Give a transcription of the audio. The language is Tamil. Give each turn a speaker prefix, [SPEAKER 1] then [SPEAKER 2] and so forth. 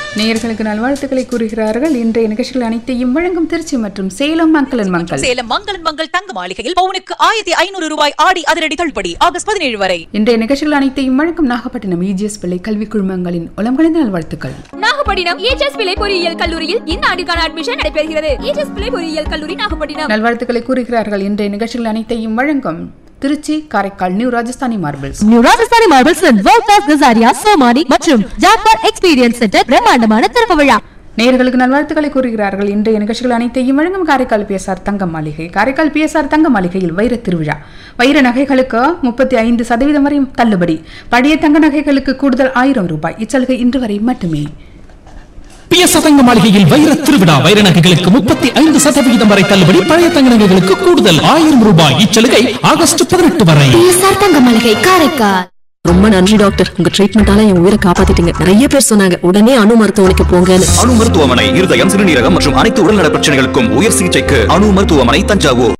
[SPEAKER 1] நேயர்களுக்கு நல்வாழ்த்துக்களை கூறுகிறார்கள் இன்றைய நிகழ்ச்சிகள் அனைத்தையும் வழங்கும் திருச்சி மற்றும் சேலம் மக்களன் மக்கள்
[SPEAKER 2] சேலம் மங்களன் மங்கள் தங்க மாளிகையில் பவுனுக்கு ஆயிரத்தி ஐநூறு ரூபாய் ஆடி அதிரடி தள்ளுபடி ஆகஸ்ட் பதினேழு வரை
[SPEAKER 1] இன்றைய நிகழ்ச்சிகள் அனைத்தையும் வழங்கும் நாகப்பட்டினம் இஜிஎஸ் பிள்ளை கல்வி குழுமங்களின் உளம் கலந்த நல்வாழ்த்துக்கள்
[SPEAKER 3] நாகப்பட்டினம் ஏஜஸ் பிள்ளை பொறியியல் கல்லூரியில் இந்த ஆண்டுக்கான அட்மிஷன் நடைபெறுகிறது ஏஜஸ் பிள்ளை பொறியியல் கல்லூரி நாகப்பட்டினம்
[SPEAKER 1] நல்வாழ்த்துக்களை கூறுகிறார்கள் இன்றைய நிகழ்ச்சிகள் அனைத்தையும் வழங்கும் Trichy Karaikal new Rajasthani marbles
[SPEAKER 4] new Rajasthani marbles world class Kajaria Somany மற்றும் ஜாக்பார் எக்ஸ்பீரியன்ஸ் சென்டர் பிரம்மாண்டமான திறப்பு விழா
[SPEAKER 1] நேயர்களுக்கு நல்வாழ்த்துக்களை கூறுகிறார்கள் இன்றைய நிகழ்ச்சிகள் அனைத்தையும் வழங்கும் காரைக்கால் பிஎஸ்ஆர் தங்க மாளிகை காரைக்கால் பிஎஸ்ஆர் தங்க மாளிகையில் வைர திருவிழா வைர நகைகளுக்கு முப்பத்தி ஐந்து சதவீதம் வரை தள்ளுபடி பழைய தங்க நகைகளுக்கு கூடுதல் ஆயிரம் ரூபாய் இச்சலுகை இன்று வரை மட்டுமே
[SPEAKER 5] பிஎஸ் தங்க மாளிகையில் வைர திருவிழா வைர நகைகளுக்கு முப்பத்தி ஐந்து சதவிகிதம் வரை தள்ளுபடி பழைய தங்க நகைகளுக்கு கூடுதல் ஆயிரம் ரூபாய் இச்சலுகை ஆகஸ்ட் பதினெட்டு வரை
[SPEAKER 4] பிஎஸ்ஆர் தங்க மளிகை காரைக்கால்
[SPEAKER 6] ரொம்ப நன்றி டாக்டர் உங்க ட்ரீட்மெண்டால என் உயிரை காப்பாத்திட்டீங்க நிறைய பேர் சொன்னாங்க உடனே அணு மருத்துவமனைக்கு போங்கன்னு
[SPEAKER 7] அணு மருத்துவமனை இருதயம் சிறுநீரகம் மற்றும் அனைத்து உடல்நல பிரச்சனைகளுக்கும் உயர் சிகிச்சைக்கு அணு மருத்துவமனை தஞ்சாவூர்